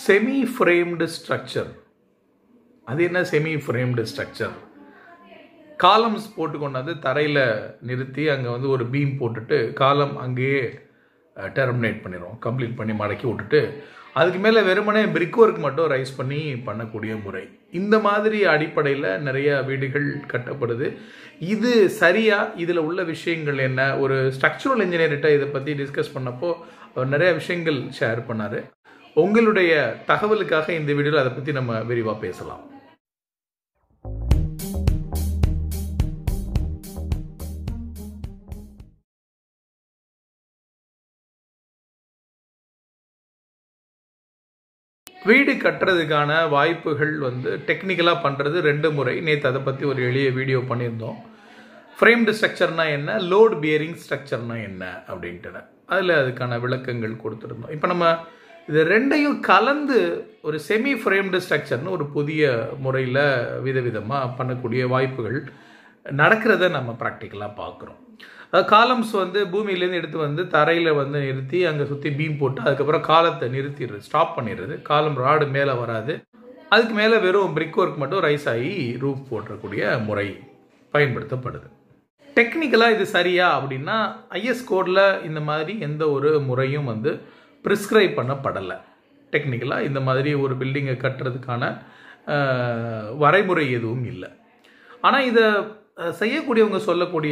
semi framed structure அது என்ன semi framed structure columns போட்டு கொண்டாந்து தரையில் நிறுத்தி அங்கே வந்து ஒரு பீம் போட்டுட்டு காலம் அங்கேயே டெர்மினேட் பண்ணிடுவோம் கம்ப்ளீட் பண்ணி மடக்கி விட்டுட்டு அதுக்கு மேலே வெறுமனே பிரிக் ஒர்க் மட்டும் ரைஸ் பண்ணி பண்ணக்கூடிய முறை இந்த மாதிரி அடிப்படையில் நிறைய வீடுகள் கட்டப்படுது இது சரியா இதில் உள்ள விஷயங்கள் என்ன ஒரு ஸ்ட்ரக்சரல் இன்ஜினியர்கிட்ட இதை பற்றி டிஸ்கஸ் பண்ணப்போ அவர் நிறைய விஷயங்கள் ஷேர் பண்ணார் உங்களுடைய தகவலுக்காக இந்த வீடியோவில் அதை பற்றி நம்ம விரிவாக பேசலாம் வீடு கட்டுறதுக்கான வாய்ப்புகள் வந்து டெக்னிக்கலாக பண்ணுறது ரெண்டு முறை நேற்று அதை பற்றி ஒரு எளிய வீடியோ பண்ணியிருந்தோம் ஃப்ரேம்டு ஸ்ட்ரக்சர்னா என்ன லோட் பியரிங் ஸ்ட்ரக்சர்னா என்ன அப்படின்ட்டு அதில் அதுக்கான விளக்கங்கள் கொடுத்துருந்தோம் இப்போ நம்ம இது ரெண்டையும் கலந்து ஒரு செமி ஃப்ரேம்டு ஸ்ட்ரக்சர்னு ஒரு புதிய முறையில் விதவிதமாக பண்ணக்கூடிய வாய்ப்புகள் நடக்கிறத நம்ம ப்ராக்டிக்கலாக பார்க்குறோம் காலம்ஸ் வந்து பூமியிலேருந்து எடுத்து வந்து தரையில் வந்து நிறுத்தி அங்கே சுற்றி பீம் போட்டு அதுக்கப்புறம் காலத்தை நிறுத்திடுறது ஸ்டாப் பண்ணிடுறது காலம் ராடு மேலே வராது அதுக்கு மேலே வெறும் பிரிக் ஒர்க் மட்டும் ரைஸ் ஆகி ரூப் போட்டக்கூடிய முறை பயன்படுத்தப்படுது டெக்னிக்கலாக இது சரியா அப்படின்னா ஐஎஸ் கோடில் இந்த மாதிரி எந்த ஒரு முறையும் வந்து ப்ரிஸ்கிரைப் பண்ணப்படலை டெக்னிக்கலாக இந்த மாதிரி ஒரு பில்டிங்கை கட்டுறதுக்கான வரைமுறை எதுவும் இல்லை ஆனால் இதை செய்யக்கூடியவங்க சொல்லக்கூடிய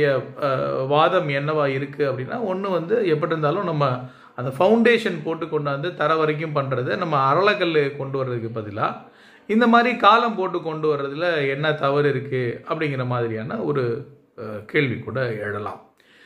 வாதம் என்னவா இருக்குது அப்படின்னா ஒன்று வந்து எப்படி இருந்தாலும் நம்ம அந்த ஃபவுண்டேஷன் போட்டு கொண்டாந்து தர வரைக்கும் பண்ணுறது நம்ம அரளக்கல் கொண்டு வர்றதுக்கு பதிலாக இந்த மாதிரி காலம் போட்டு கொண்டு வர்றதுல என்ன தவறு இருக்குது அப்படிங்கிற மாதிரியான ஒரு கேள்வி கூட எழலாம்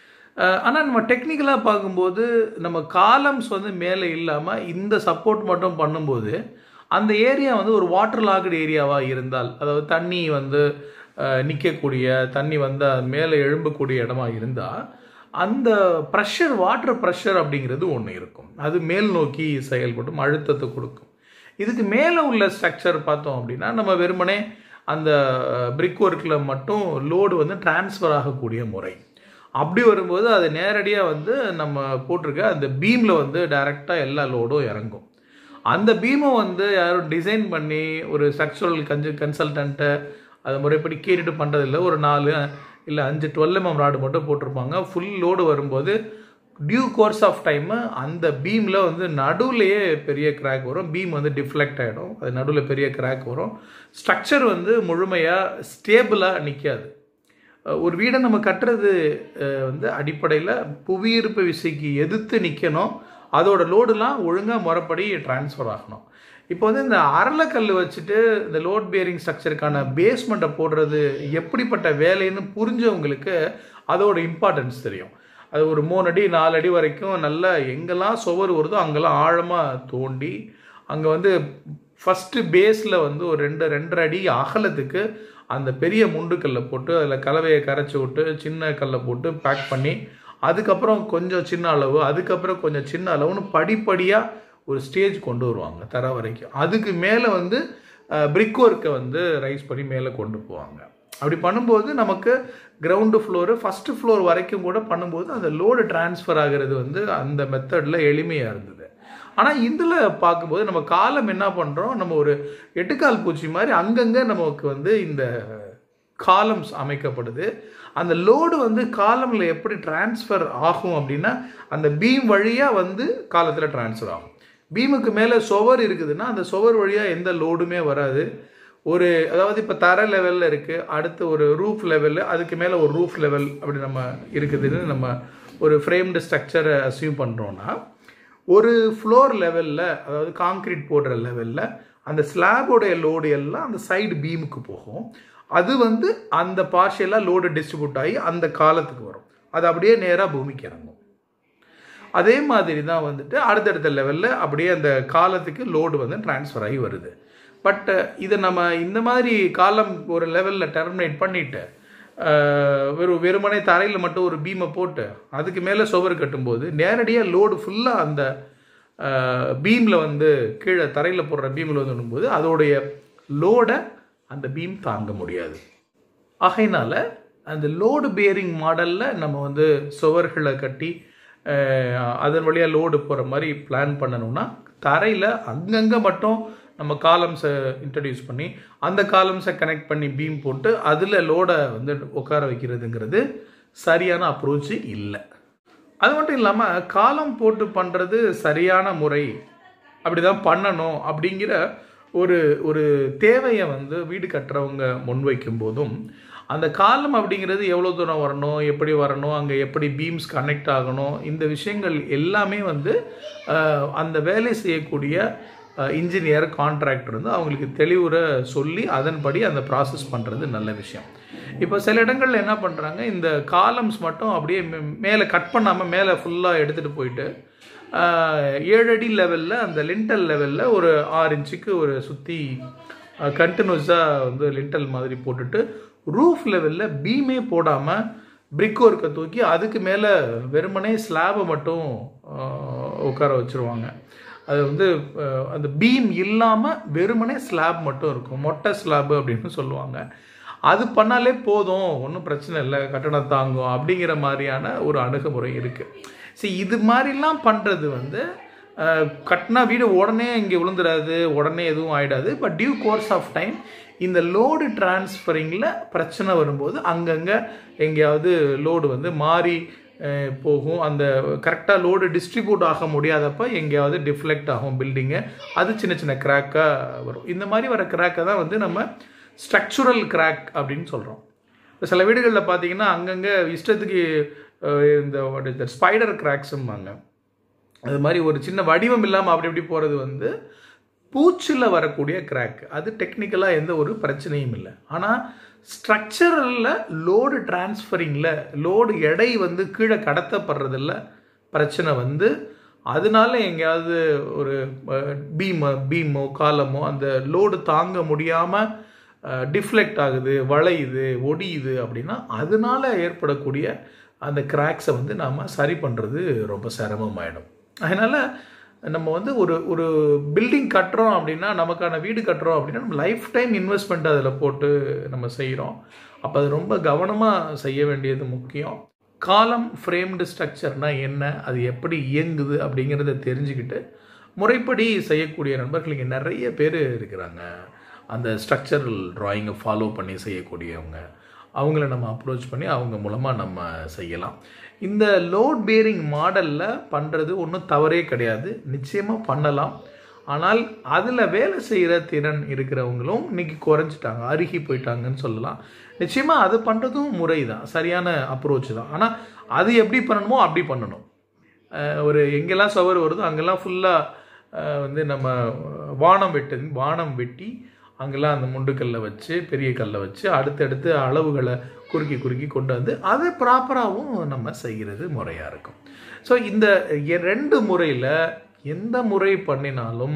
ஆனால் நம்ம டெக்னிக்கலாக பார்க்கும்போது நம்ம காலம்ஸ் வந்து மேலே இல்லாமல் இந்த சப்போர்ட் மட்டும் பண்ணும்போது அந்த ஏரியா வந்து ஒரு வாட்டர் லாக்டு ஏரியாவாக இருந்தால் அதாவது தண்ணி வந்து நிற்கக்கூடிய தண்ணி வந்து மேலே எழும்பக்கூடிய இடமா இருந்தால் அந்த ப்ரெஷர் வாட்டர் ப்ரெஷர் அப்படிங்கிறது ஒன்று இருக்கும் அது மேல் நோக்கி செயல்படும் அழுத்தத்தை கொடுக்கும் இதுக்கு மேலே உள்ள ஸ்ட்ரக்சர் பார்த்தோம் அப்படின்னா நம்ம வெறுமனே அந்த பிரிக் ஒர்க்கில் மட்டும் லோடு வந்து டிரான்ஸ்ஃபர் ஆகக்கூடிய முறை அப்படி வரும்போது அது நேரடியாக வந்து நம்ம போட்டிருக்க அந்த பீமில் வந்து டைரெக்டாக எல்லா லோடும் இறங்கும் அந்த பீமை வந்து யாரும் டிசைன் பண்ணி ஒரு ஸ்ட்ரக்சரல் கன்ஜ கன்சல்டண்ட்டை அது முறைப்படி கேட்டுட்டு பண்ணுறதில்ல ஒரு நாலு இல்லை அஞ்சு டுவெல் எம்எம் ராடு மட்டும் போட்டிருப்பாங்க ஃபுல் லோடு வரும்போது டியூ கோர்ஸ் ஆஃப் டைமு அந்த பீமில் வந்து நடுவுலையே பெரிய கிராக் வரும் பீம் வந்து டிஃப்ளெக்ட் ஆகிடும் அது நடுவில் பெரிய கிராக் வரும் ஸ்ட்ரக்சர் வந்து முழுமையாக ஸ்டேபிளாக நிற்காது ஒரு வீடை நம்ம கட்டுறது வந்து அடிப்படையில் புவியீர்ப்பு விசைக்கு எதிர்த்து நிற்கணும் அதோட லோடுலாம் ஒழுங்காக முறைப்படி டிரான்ஸ்ஃபர் ஆகணும் இப்போ வந்து இந்த அரளக்கல் வச்சுட்டு இந்த லோட் பியரிங் ஸ்ட்ரக்சருக்கான பேஸ்மெண்ட்டை போடுறது எப்படிப்பட்ட வேலைன்னு புரிஞ்சவங்களுக்கு அதோட இம்பார்ட்டன்ஸ் தெரியும் அது ஒரு மூணு அடி நாலு அடி வரைக்கும் நல்லா எங்கெல்லாம் சுவர் வருதோ அங்கெல்லாம் ஆழமாக தோண்டி அங்கே வந்து ஃபஸ்ட்டு பேஸில் வந்து ஒரு ரெண்டு ரெண்டரை அடி அகலத்துக்கு அந்த பெரிய முண்டுக்கல்லை போட்டு அதில் கலவையை கரைச்சி விட்டு சின்ன கல்லை போட்டு பேக் பண்ணி அதுக்கப்புறம் கொஞ்சம் சின்ன அளவு அதுக்கப்புறம் கொஞ்சம் சின்ன அளவுன்னு படிப்படியாக ஒரு ஸ்டேஜ் கொண்டு வருவாங்க தர வரைக்கும் அதுக்கு மேலே வந்து பிரிக் ஒர்க்கை வந்து ரைஸ் பண்ணி மேலே கொண்டு போவாங்க அப்படி பண்ணும்போது நமக்கு கிரவுண்டு ஃப்ளோரு ஃபஸ்ட்டு ஃப்ளோர் வரைக்கும் கூட பண்ணும்போது அந்த லோடு டிரான்ஸ்ஃபர் ஆகிறது வந்து அந்த மெத்தடில் எளிமையாக இருந்தது ஆனால் இதில் பார்க்கும்போது நம்ம காலம் என்ன பண்ணுறோம் நம்ம ஒரு எட்டுக்கால் பூச்சி மாதிரி அங்கங்கே நமக்கு வந்து இந்த காலம்ஸ் அமைக்கப்படுது அந்த லோடு வந்து காலமில் எப்படி டிரான்ஸ்ஃபர் ஆகும் அப்படின்னா அந்த பீம் வழியாக வந்து காலத்தில் டிரான்ஸ்ஃபர் ஆகும் பீமுக்கு மேலே சுவர் இருக்குதுன்னா அந்த சுவர் வழியாக எந்த லோடுமே வராது ஒரு அதாவது இப்போ தர லெவலில் இருக்குது அடுத்து ஒரு ரூஃப் லெவலில் அதுக்கு மேலே ஒரு ரூஃப் லெவல் அப்படி நம்ம இருக்குதுன்னு நம்ம ஒரு ஃப்ரேம்டு ஸ்ட்ரக்சரை அசியூம் பண்ணுறோன்னா ஒரு ஃப்ளோர் லெவலில் அதாவது காங்க்ரீட் போடுற லெவலில் அந்த ஸ்லாபோடைய லோடு எல்லாம் அந்த சைடு பீமுக்கு போகும் அது வந்து அந்த பார்ஷியலாக லோடு டிஸ்ட்ரிபியூட் ஆகி அந்த காலத்துக்கு வரும் அது அப்படியே நேராக பூமிக்கு இறங்கும் அதே மாதிரி தான் வந்துட்டு அடுத்தடுத்த லெவலில் அப்படியே அந்த காலத்துக்கு லோடு வந்து டிரான்ஸ்ஃபர் ஆகி வருது பட் இதை நம்ம இந்த மாதிரி காலம் ஒரு லெவலில் டெர்மினேட் பண்ணிவிட்டு வெறும் வெறுமனே தரையில் மட்டும் ஒரு பீமை போட்டு அதுக்கு மேலே சுவர் கட்டும்போது நேரடியாக லோடு ஃபுல்லாக அந்த பீமில் வந்து கீழே தரையில் போடுற பீமில் வந்து விடும்போது அதோடைய லோடை அந்த பீம் தாங்க முடியாது ஆகையினால அந்த லோடு பேரிங் மாடலில் நம்ம வந்து சுவர்களை கட்டி அதன் வழியாக லோடு போகிற மாதிரி பிளான் பண்ணணும்னா தரையில் அங்கங்கே மட்டும் நம்ம காலம்ஸை இன்ட்ரடியூஸ் பண்ணி அந்த காலம்ஸை கனெக்ட் பண்ணி பீம் போட்டு அதில் லோடை வந்து உட்கார வைக்கிறதுங்கிறது சரியான அப்ரோச்சு இல்லை அது மட்டும் இல்லாமல் காலம் போட்டு பண்ணுறது சரியான முறை அப்படி தான் பண்ணணும் அப்படிங்கிற ஒரு ஒரு தேவையை வந்து வீடு கட்டுறவங்க முன்வைக்கும் போதும் அந்த காலம் அப்படிங்கிறது எவ்வளோ தூரம் வரணும் எப்படி வரணும் அங்கே எப்படி பீம்ஸ் கனெக்ட் ஆகணும் இந்த விஷயங்கள் எல்லாமே வந்து அஹ், அந்த வேலை செய்யக்கூடிய இன்ஜினியர் கான்ட்ராக்டர் வந்து அவங்களுக்கு தெளிவுற சொல்லி அதன்படி அந்த ப்ராசஸ் பண்ணுறது நல்ல விஷயம் இப்போ சில இடங்கள்ல என்ன பண்ணுறாங்க இந்த காலம்ஸ் மட்டும் அப்படியே மே- மேலே கட் பண்ணாமல் மேலே ஃபுல்லாக எடுத்துகிட்டு போயிட்டு ஆஹ், ஏழு அடி லெவலில் அந்த லிண்டல் லெவலில் ஒரு ஆறு இன்ச்சுக்கு ஒரு சுற்றி கண்டினியூஸாக வந்து லிண்டல் மாதிரி போட்டுட்டு ரூஃப் லெவலில் பீமே போடாமல் பிரிக் ஒர்க்கை தூக்கி அதுக்கு மேலே வெறுமனே ஸ்லாபை மட்டும் ஆஹ், உட்கார வச்சுருவாங்க அது வந்து அஹ், அந்த பீம் இல்லாமல் வெறுமனே ஸ்லாப் மட்டும் இருக்கும் மொட்டை ஸ்லாப் அப்படின்னு சொல்லுவாங்க அது பண்ணாலே போதும் ஒன்றும் பிரச்சனை இல்லை கட்டணம் தாங்கும் அப்படிங்கிற மாதிரியான ஒரு அணுகுமுறை இருக்குது சரி இது மாதிரிலாம் பண்ணுறது வந்து அஹ், கட்டினா வீடு உடனே இங்கே விழுந்துடாது உடனே எதுவும் ஆயிடாது but due course of time இந்த லோடு டிரான்ஸ்ஃபரிங்கில் பிரச்சனை வரும்போது அங்கங்கே எங்கேயாவது லோடு வந்து மாறி அஹ், போகும் அந்த கரெக்டாக லோடு டிஸ்ட்ரிபியூட் ஆக முடியாதப்ப எங்கேயாவது டிஃப்ளெக்ட் ஆகும் பில்டிங்கு அது சின்ன சின்ன கிராக்காக வரும் இந்த மாதிரி வர கிராக்கை தான் வந்து நம்ம ஸ்ட்ரக்சுரல் கிராக் அப்படின்னு சொல்கிறோம் இப்போ சில வீடுகளில் பார்த்தீங்கன்னா அங்கங்கே இஷ்டத்துக்கு அஹ், இந்த ஸ்பைடர் கிராக்ஸும்பாங்க அது மாதிரி ஒரு சின்ன வடிவம் இல்லாமல் அப்படி இப்படி போகிறது வந்து பூச்சில் வரக்கூடிய கிராக் அது டெக்னிக்கலாக எந்த ஒரு பிரச்சனையும் இல்லை ஆனால் ஸ்ட்ரக்சரலில் லோடு டிரான்ஸ்ஃபரிங்கில் லோடு எடை வந்து கீழே கடத்தப்படுறதில்ல பிரச்சனை வந்து அதனால எங்கேயாவது ஒரு பீமோ பீமோ காலமோ அந்த லோடு தாங்க முடியாமல் டிஃப்ளெக்ட் ஆகுது வளையுது ஒடியுது அப்படின்னா அதனால ஏற்படக்கூடிய அந்த கிராக்ஸை வந்து நாம் சரி பண்ணுறது ரொம்ப சிரமமாயிடும் அதனால் நம்ம வந்து ஒரு ஒரு பில்டிங் கட்டுறோம் அப்படின்னா நமக்கான வீடு கட்டுறோம் அப்படின்னா நம்ம லைஃப் டைம் இன்வெஸ்ட்மெண்ட் அதில் போட்டு நம்ம செய்கிறோம் அப்போ அது ரொம்ப கவனமாக செய்ய வேண்டியது முக்கியம் காலம் ஃப்ரேம்டு ஸ்ட்ரக்சர்னா என்ன அது எப்படி இயங்குது அப்படிங்கிறத தெரிஞ்சுக்கிட்டு முறைப்படி செய்யக்கூடிய நண்பர்கள் இங்கே நிறைய பேர் இருக்கிறாங்க அந்த ஸ்ட்ரக்சரல் ட்ராயிங்கை ஃபாலோ பண்ணி செய்யக்கூடியவங்க அவங்கள நம்ம அப்ரோச் பண்ணி அவங்க மூலமாக நம்ம செய்யலாம் இந்த லோட் பேரிங் மாடலில் பண்ணுறது ஒன்றும் தவறே கிடையாது நிச்சயமாக பண்ணலாம் ஆனால் அதில் வேலை செய்கிற திறன் இருக்கிறவங்களும் இன்னைக்கு குறைஞ்சிட்டாங்க அருகி போயிட்டாங்கன்னு சொல்லலாம் நிச்சயமாக அது பண்ணுறதும் முறை தான் சரியான அப்ரோச் தான் ஆனால் அது எப்படி பண்ணணுமோ அப்படி பண்ணணும் அஹ் ஒரு எங்கெல்லாம் சுவர் வருதோ அங்கெல்லாம் ஃபுல்லாக வந்து நம்ம வானம் வெட்டு வானம் வெட்டி அங்கெல்லாம் அந்த முண்டுக்கல்லை வச்சு பெரிய கல்லை வச்சு அடுத்தடுத்து அளவுகளை குறுக்கி குறுக்கி கொண்டு வந்து அதை ப்ராப்பராகவும் நம்ம செய்கிறது முறையாக இருக்கும் ஸோ இந்த எ- ரெண்டு முறையில் எந்த முறை பண்ணினாலும்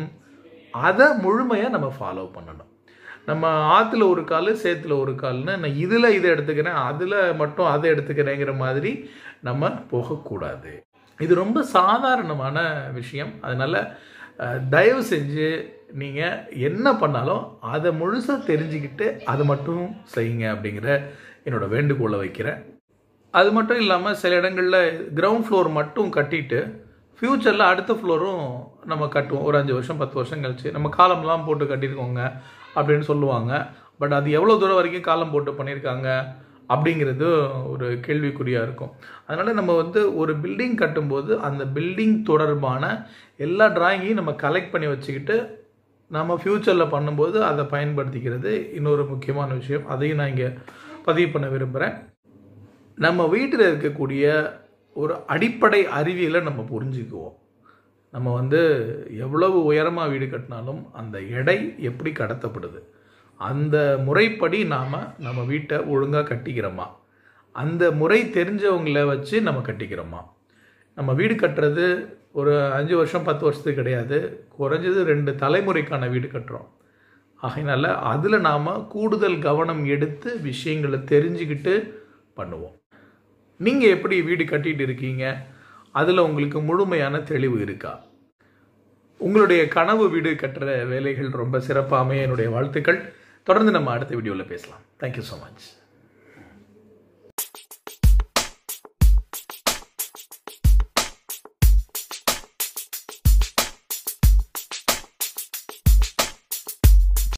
அதை முழுமையாக நம்ம ஃபாலோ பண்ணணும் நம்ம ஆற்றுல ஒரு கால் சேத்துல ஒரு கால்னு நான் இதில் இதை எடுத்துக்கிறேன் அதில் மட்டும் அதை எடுத்துக்கிறேங்கிற மாதிரி நம்ம போகக்கூடாது இது ரொம்ப சாதாரணமான விஷயம் அதனால் அஹ், தயவு செஞ்சு நீங்கள் என்ன பண்ணாலும் அதை முழுசாக தெரிஞ்சுக்கிட்டு அதை மட்டும் செய்யுங்க அப்படிங்கிற என்னோட வேண்டுகோளை வைக்கிறேன் அது மட்டும் இல்லாமல் சில இடங்களில் கிரவுண்ட் ஃப்ளோர் மட்டும் கட்டிட்டு ஃப்யூச்சரில் அடுத்த ஃப்ளோரும் நம்ம கட்டுவோம் ஒரு அஞ்சு வருஷம் பத்து வருஷம் கழிச்சு நம்ம காலம்லாம் போட்டு கட்டியிருக்கோங்க அப்படின்னு சொல்லுவாங்க பட் அது எவ்வளோ தூரம் வரைக்கும் காலம் போட்டு பண்ணியிருக்காங்க அப்படிங்கிறது ஒரு கேள்விக்குறியாக இருக்கும் அதனால் நம்ம வந்து ஒரு பில்டிங் கட்டும்போது அந்த பில்டிங் தொடர்பான எல்லா டிராயிங்கையும் நம்ம கலெக்ட் பண்ணி வச்சுக்கிட்டு நம்ம ஃப்யூச்சரில் பண்ணும்போது அதை பயன்படுத்திக்கிறது இன்னொரு முக்கியமான விஷயம் அதையும் நான் இங்கே பதிவு பண்ண விரும்புகிறேன் நம்ம வீட்டில் இருக்கக்கூடிய ஒரு அடிப்படை அறிவியலை நம்ம புரிஞ்சுக்குவோம் நம்ம வந்து எவ்வளவு உயரமாக வீடு கட்டினாலும் அந்த எடை எப்படி கடத்தப்படுது அந்த முறைப்படி நாம் நம்ம வீட்டை ஒழுங்காக கட்டிக்கிறோமா அந்த முறை தெரிஞ்சவங்கள வச்சு நம்ம கட்டிக்கிறோமா நம்ம வீடு கட்டுறது ஒரு அஞ்சு வருஷம் பத்து வருஷத்துக்கு கிடையாது குறைஞ்சது ரெண்டு தலைமுறைக்கான வீடு கட்டுறோம் ஆகையினால அதில் நாம் கூடுதல் கவனம் எடுத்து விஷயங்களை தெரிஞ்சுக்கிட்டு பண்ணுவோம் நீங்கள் எப்படி வீடு கட்டிட்டு இருக்கீங்க அதில் உங்களுக்கு முழுமையான தெளிவு இருக்கா உங்களுடைய கனவு வீடு கட்டுற வேலைகள் ரொம்ப சிறப்பாக அமைய என்னுடைய வாழ்த்துக்கள் தொடர்ந்து நம்ம அடுத்த வீடியோவில் பேசலாம் தேங்க்யூ ஸோ மச்